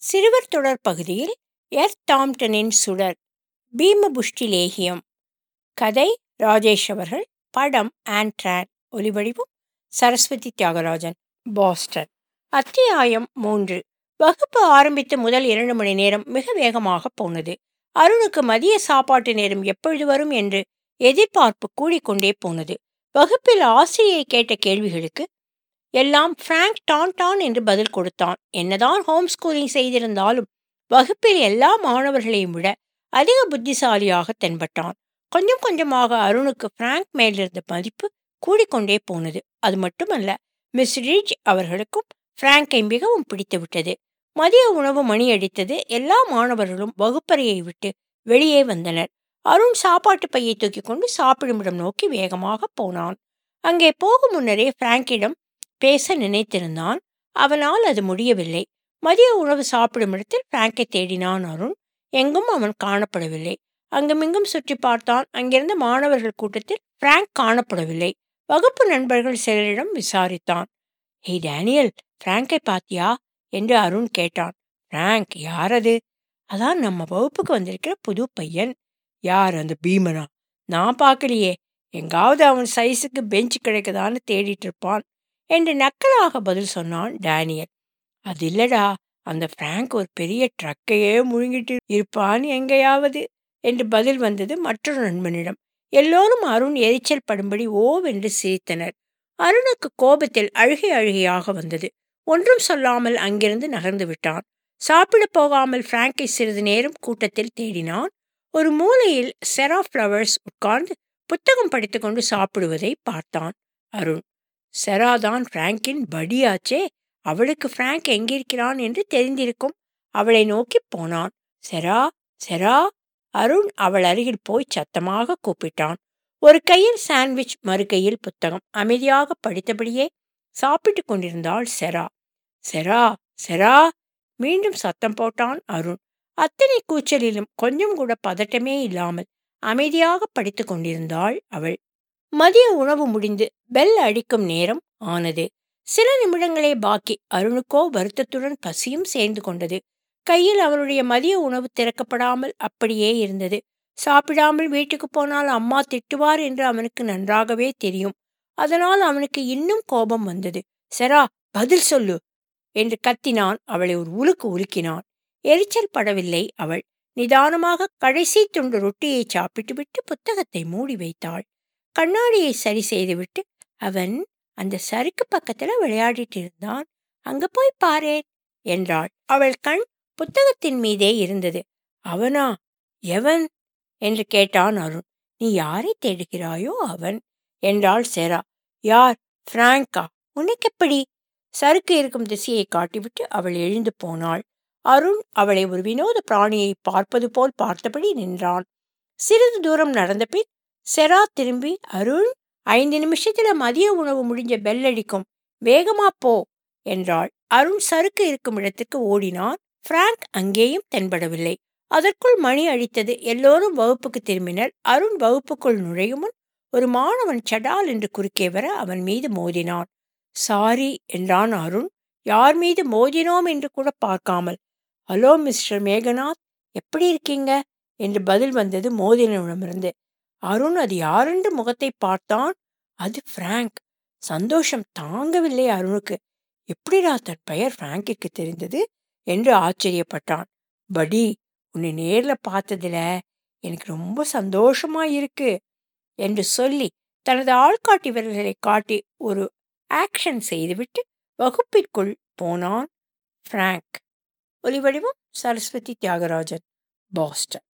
சிறுவர் தொடர் பகுதியில் எர் டாம்டனின் சுடர் பீமபுஷ்டி லேகியம் கதை ராஜேஷ் அவர்கள் படம் ஆண்ட்ரான் ஒலிவடிவம் சரஸ்வதி தியாகராஜன் பாஸ்டன் அத்தியாயம் மூன்று வகுப்பு ஆரம்பித்து முதல் இரண்டு மணி நேரம் மிக வேகமாக போனது அருணுக்கு மதிய சாப்பாட்டு நேரம் எப்பொழுது வரும் என்று எதிர்பார்ப்பு கூடிக்கொண்டே போனது வகுப்பில் ஆசிரியை கேட்ட கேள்விகளுக்கு எல்லாம் பிராங்க் டான் டான் என்று பதில் கொடுத்தான் என்னதான் ஹோம் ஸ்கூலிங் செய்திருந்தாலும் வகுப்பில் எல்லா மாணவர்களையும் விட அதிக புத்திசாலியாக தென்பட்டான் கொஞ்சம் கொஞ்சமாக அருணுக்கு பிராங்க் மேலிருந்த மதிப்பு கூடிக்கொண்டே போனது அது மட்டுமல்ல மிஸ் ரிட்ஜ் அவர்களுக்கும் பிராங்கை மிகவும் பிடித்து விட்டது மதிய உணவு மணி அடித்தது எல்லா மாணவர்களும் வகுப்பறையை விட்டு வெளியே வந்தனர் அருண் சாப்பாட்டு பையை தூக்கி கொண்டு சாப்பிடுமிடம் நோக்கி வேகமாக போனான் அங்கே போகும் முன்னரே பிராங்கிடம் பேச நினைத்திருந்தான் அவனால் அது முடியவில்லை மதிய உணவு சாப்பிடும் இடத்தில் பிராங்கை தேடினான் அருண் எங்கும் அவன் காணப்படவில்லை அங்குமிங்கும் சுற்றி பார்த்தான் அங்கிருந்த மாணவர்கள் கூட்டத்தில் பிராங்க் காணப்படவில்லை வகுப்பு நண்பர்கள் சிலரிடம் விசாரித்தான் ஹே டேனியல் பிராங்கை பாத்தியா என்று அருண் கேட்டான் பிராங்க் யார் அது அதான் நம்ம வகுப்புக்கு வந்திருக்கிற புது பையன் யார் அந்த பீமனா நான் பார்க்கலையே எங்காவது அவன் சைஸுக்கு பெஞ்ச் கிடைக்குதான்னு தேடிட்டு இருப்பான் என்று நக்கலாக பதில் சொன்னான் டேனியல் அது இல்லடா அந்த பிராங்க் ஒரு பெரிய ட்ரக்கையே முழுங்கிட்டு இருப்பான் எங்கேயாவது என்று பதில் வந்தது மற்றொரு நண்பனிடம் எல்லோரும் அருண் எரிச்சல் படும்படி ஓவென்று சிரித்தனர் அருணுக்கு கோபத்தில் அழுகை அழுகையாக வந்தது ஒன்றும் சொல்லாமல் அங்கிருந்து நகர்ந்து விட்டான் சாப்பிட போகாமல் பிராங்கை சிறிது நேரம் கூட்டத்தில் தேடினான் ஒரு மூலையில் செரா ஃப்ளவர்ஸ் உட்கார்ந்து புத்தகம் படித்துக்கொண்டு சாப்பிடுவதை பார்த்தான் அருண் செராதான் பிராங்கின் படியாச்சே அவளுக்கு பிராங்க் எங்கிருக்கிறான் என்று தெரிந்திருக்கும் அவளை நோக்கி போனான் செரா செரா அருண் அவள் அருகில் போய் சத்தமாக கூப்பிட்டான் ஒரு கையில் சாண்ட்விச் மறு கையில் புத்தகம் அமைதியாக படித்தபடியே சாப்பிட்டு கொண்டிருந்தாள் செரா செரா செரா மீண்டும் சத்தம் போட்டான் அருண் அத்தனை கூச்சலிலும் கொஞ்சம் கூட பதட்டமே இல்லாமல் அமைதியாக படித்து கொண்டிருந்தாள் அவள் மதிய உணவு முடிந்து பெல் அடிக்கும் நேரம் ஆனது சில நிமிடங்களே பாக்கி அருணுக்கோ வருத்தத்துடன் பசியும் சேர்ந்து கொண்டது கையில் அவனுடைய மதிய உணவு திறக்கப்படாமல் அப்படியே இருந்தது சாப்பிடாமல் வீட்டுக்கு போனால் அம்மா திட்டுவார் என்று அவனுக்கு நன்றாகவே தெரியும் அதனால் அவனுக்கு இன்னும் கோபம் வந்தது செரா பதில் சொல்லு என்று கத்தினான் அவளை ஒரு உலுக்கு உலுக்கினான் எரிச்சல் படவில்லை அவள் நிதானமாக கடைசி துண்டு ரொட்டியை சாப்பிட்டுவிட்டு புத்தகத்தை மூடி வைத்தாள் கண்ணாடியை சரி செய்துவிட்டு அவன் அந்த சறுக்கு பக்கத்துல விளையாடிட்டு இருந்தான் அங்க போய் பாரேன் என்றாள் அவள் கண் புத்தகத்தின் மீதே இருந்தது அவனா எவன் என்று கேட்டான் அருண் நீ யாரை தேடுகிறாயோ அவன் என்றாள் செரா யார் பிராங்கா உனக்கெப்படி சறுக்கு இருக்கும் திசையை காட்டிவிட்டு அவள் எழுந்து போனாள் அருண் அவளை ஒரு வினோத பிராணியை பார்ப்பது போல் பார்த்தபடி நின்றான் சிறிது தூரம் நடந்த பின் செரா திரும்பி அருண் ஐந்து நிமிஷத்துல மதிய உணவு முடிஞ்ச பெல் அடிக்கும் வேகமா போ என்றாள் அருண் சறுக்கு இருக்கும் இடத்துக்கு ஓடினான் பிராங்க் அங்கேயும் தென்படவில்லை அதற்குள் மணி அடித்தது எல்லோரும் வகுப்புக்கு திரும்பினர் அருண் வகுப்புக்குள் நுழையும் முன் ஒரு மாணவன் சடால் என்று குறுக்கே வர அவன் மீது மோதினான் சாரி என்றான் அருண் யார் மீது மோதினோம் என்று கூட பார்க்காமல் ஹலோ மிஸ்டர் மேகநாத் எப்படி இருக்கீங்க என்று பதில் வந்தது மோதினவிடமிருந்து அருண் அது யாரென்று முகத்தை பார்த்தான் அது பிராங்க் சந்தோஷம் தாங்கவில்லை அருணுக்கு எப்படிடா தன் பெயர் பிராங்கிற்கு தெரிந்தது என்று ஆச்சரியப்பட்டான் படி உன்னை நேர்ல பார்த்ததுல எனக்கு ரொம்ப சந்தோஷமா இருக்கு என்று சொல்லி தனது ஆள்காட்டி விரல்களை காட்டி ஒரு ஆக்ஷன் செய்துவிட்டு வகுப்பிற்குள் போனான் பிராங்க் ஒலிவடிவம் சரஸ்வதி தியாகராஜன் பாஸ்டன்